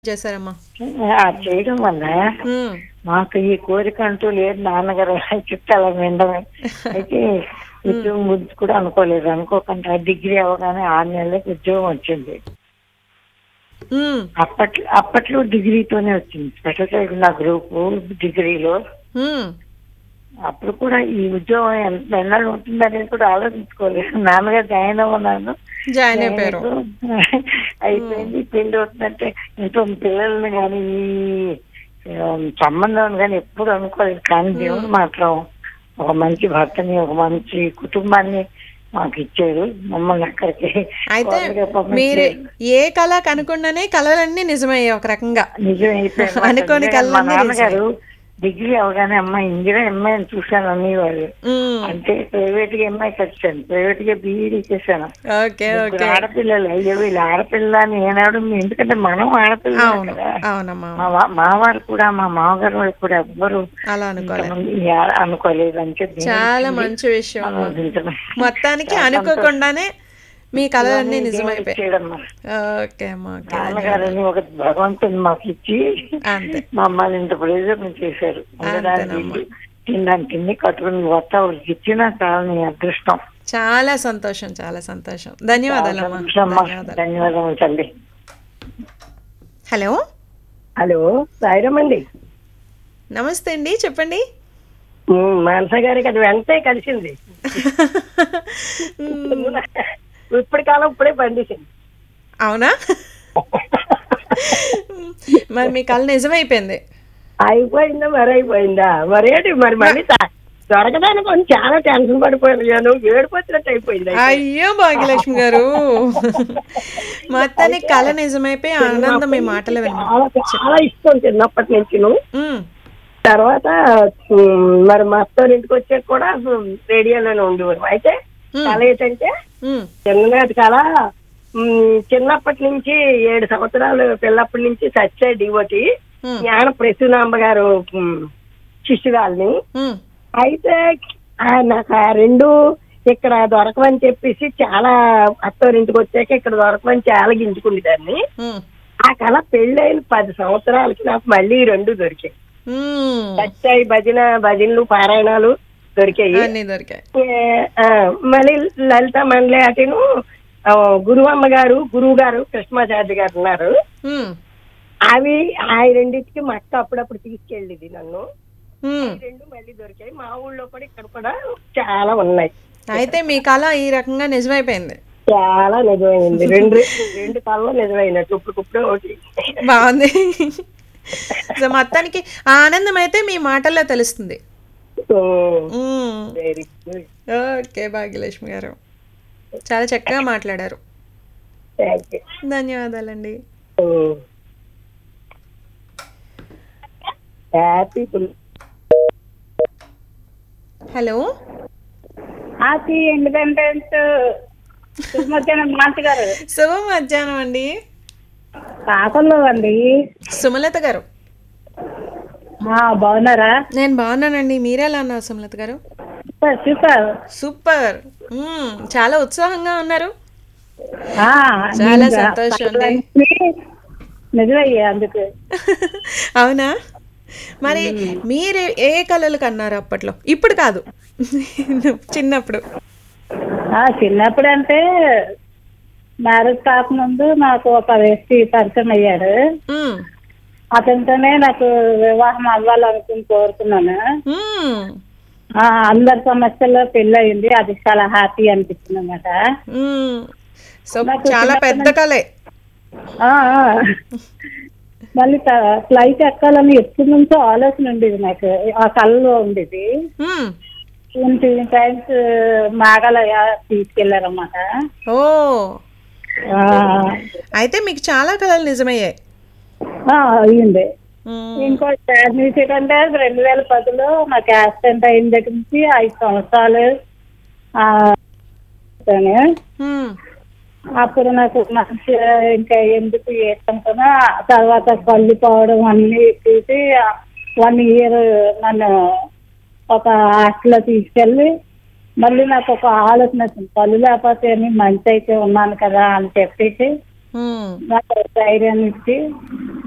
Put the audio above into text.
చేశారమ్మా ఆ చేయడం వల్ల ఉమ్, మాకు ఈ కోరిక అంటూ లేదు నాన్నగారు చుట్టాల వినడమే అయితే ఉద్యోగం గురించి కూడా అనుకోలేదు అనుకోకుండా డిగ్రీ అవగానే ఆరు నెలలకు ఉద్యోగం వచ్చింది ఉమ్, అప్పట్లో అప్పట్లో డిగ్రీతోనే వచ్చింది స్పెషల్ చదువుకున్న గ్రూప్ డిగ్రీలో ఉమ్, అప్పుడు కూడా ఈ ఉద్యోగం ఎంత ఎన్నాళ్ళు ఉంటుందనేది కూడా ఆలోచించుకోలేదు నాన్నగారు జాయిన్ అవ్వన్నాను జాయిన్ అయిపోయారు అయిపోయింది పెళ్లి అవుతుందంటే ఇంట్లో పిల్లల్ని కానీ ఈ ఆ, సంబంధం కానీ ఎప్పుడు అనుకోలేదు కానీ దేవుడు మాత్రం ఒక మంచి భర్తని ఒక మంచి కుటుంబాన్ని మాకు ఇచ్చారు మమ్మల్ని అక్కడికి అయితే కోడలుగా పంపించారు. మీరు ఏ కళ కనుకుండానే కళలన్నీ నిజమయ్యాయి ఒక రకంగా నిజం అయిపోయింది. అనుకోని మా కళ్ళన్నీ నాన్నగారు డిగ్రీ అవగానే అమ్మాయి ఇందిరా అమ్మాయిని చూశాను అనేవాళ్ళు ఉమ్, అంటే ప్రైవేట్ గా ఎంఐ వచ్చాను ప్రైవేట్ గా బీఈడీ చేశాను ఓకే ముగ్గురు ఓకే ఆడపిల్లలు అయ్యో వీళ్ళు ఆడపిల్ల అని ఏనాడు ఎందుకంటే మనం ఆడపిల్ల అవును కదా అవునమ్మా మా వా- మా వారు కూడా మా మామగారు వాళ్ళు కూడా ఎవ్వరు అలా అనుకోలేదు ఇంతమంది యా- అనుకోలేదు అని చెప్పి చాలా మంచి విషయం అమ్మా. ఆలోచించడం. మొత్తానికి అనుకోకుండానే మీ కళలన్నీ నిజమైపోయాయి చేయడమ్మా. ఓకే అమ్మా ఓకే నాన్నగారని ఒక భగవంతుని మాకు ఇచ్చి అంతే మమ్మల్ని ఇంత ప్రయోజనం చేశారు ఉండడానికి ఇల్లు, తినడానికి తిండి కట్టుకుని వస్తా వాళ్ళకి ఇచ్చిన చాలా నీ అదృష్టం చాలా సంతోషం చాలా సంతోషం ధన్యవాదాలమ్మా సంతోషమ్మా. ధన్యవాదాలు ధన్యవాదములు తల్లి హలో హలో సాయిరామ్ అండి నమస్తే అండి చెప్పండి ఉమ్, మానస గారికి అది వెంటనే కలిసింది ఇప్పటి కాలం ఇప్పుడే పండించింది అవునా మరి మీ కళ నిజమైపోయింది అయిపోయిందా మరి అయిపోయిందా మరేంటి మరి మళ్ళీ తా- దొరకదానికి కొంచెం చాలా టెన్షన్ పడిపోయాను ఏడిపోతున్నట్టు అయిపోయింది అయ్యో భాగ్యలక్ష్మి గారు మొత్తానికి కళ నిజమైపోయి ఆనందం మీ మాటలు విన్నా చాలా చాలా ఇష్టం చిన్నప్పటి నుంచి ఉమ్, తర్వాత ఉమ్, మరి మా అత్తోరి ఇంటికి వచ్చాక కూడా ఉమ్, రేడియోలోనే ఉండేవారు అయితే ఉమ్, కళ ఏంటంటే ఉమ్, చిన్ననాటి కళ ఉమ్, చిన్నప్పటి నుంచి ఏడు సంవత్సరాలు పిల్లప్పటి నుంచి సత్య డివోటి ఉమ్, జ్ఞాన ప్రసూనాంబ గారు ఉమ్, శిష్యురాల్ని ఉమ్, అయితే ఆ నాకు ఆ రెండు ఇక్కడ దొరకవని చెప్పేసి చాలా అత్తవారింటికి వచ్చాక ఇక్కడ దొరకవని చాలా గింజుకుంది దాన్ని ఉమ్, ఆ కళ పెళ్ళైన పది సంవత్సరాలకి నాకు మళ్ళీ ఈ రెండు దొరికాయి ఉమ్. సత్యాయి భజన భజనలు పారాయణాలు దొరికాయి అన్నీ దొరికాయి ఏ, ఆ, మళ్ళీ లలిత మండలి అటను ఆ, గురువమ్మ గారు గురువు గారు కృష్ణమాచార్య గారు ఉన్నారు ఉమ్, అవి ఆ రెండింటికి మా అక్క అప్పుడప్పుడు తీసుకెళ్ళింది నన్ను ఉమ్. ఈ రెండు మళ్ళీ దొరికాయి మా ఊళ్ళో కూడా ఇక్కడ కూడా చాలా ఉన్నాయి అయితే మీ కళ ఈ రకంగా నిజమైపోయింది చాలా నిజమైంది రెండు రెండు కళ్ళు నిజమైనట్టు ఇప్పుడు ఇప్పుడే ఒకటి బాగుంది సో మొత్తానికి ఆ ఆనందం అయితే మీ మాటల్లో తెలుస్తుంది um. Very good okay Bhagyalakshmi గారు చాలా చక్కగా మాట్లాడారు థ్యాంక్ యూ ధన్యవాదాలండి హ్యాపీ హలో హ్యాపీ ఇండిపెండెన్స్ మధ్యాహ్నం మాంటి గారు శుభ మధ్యాహ్నం అండి కాకల్లో అండి సుమలత గారు ఆ, బాగున్నారా నేను బాగున్నానండి మీరెలా ఉన్నారు సుమలత గారు సూపర్ సూపర్ సూపర్ మ్మ్, చాలా ఉత్సాహంగా ఉన్నారు ఆ, చాలా నిజంగా. సంతోషం అండి నిజమయ్యా అందుకు అవునా మరి మీరు ఏ కళలు కన్నారు అప్పట్లో ఇప్పుడు కాదు చిన్నప్పుడు ఆ, చిన్నప్పుడు అంటే మ్యారేజ్ కాకముందు నాకు ఒక వ్యక్తి పరిచయం అయ్యాడు మ్మ్, అతనితోనే నాకు వివాహం అవ్వాలనుకుని కోరుకున్నాను మ్మ్, ఆ, అందరి సమస్యల్లో పెళ్ళి అయింది అది చాలా హ్యాపీ అనిపించింది అనమాట మ్మ్. సో చాలా పెద్ద కళే మళ్ళీ ఫ్లైట్ ఎక్కాలని ఎప్పటి నుంచో ఆలోచన ఉండేది నాకు ఆ కళ్ళలో ఉండేది మ్మ్. ట్వంటీ టైమ్స్ మేఘాలయ తీసుకెళ్లారన్నమాట ఓ ఆ, అయితే మీకు చాలా కళలు నిజమయ్యాయి ఆ, అయ్యింది మ్మ్, ఇంకో సాడ్ న్యూస్ ఏంటంటే రెండు వేల పదిలో నాకు యాక్సిడెంట్ అయిన దగ్గర నుంచి ఐదు సంవత్సరాలు ఆ, ఉంటాను. మ్మ్, అప్పుడు నాకు మంచి ఇంకా ఎందుకు ఏటంటున్నా తర్వాత కళ్ళు పోవడం అన్ని చూసి వన్ ఇయర్ నన్ను ఒక హాస్టల్లో తీసుకెళ్ళి మళ్ళీ నాకు ఒక ఆలోచన వచ్చింది కళ్ళు లేకపోతే ఏమి మంచి అయితే ఉన్నాను కదా అని చెప్పేసి మ్మ్. నాకు ధైర్యాన్ని ఇచ్చి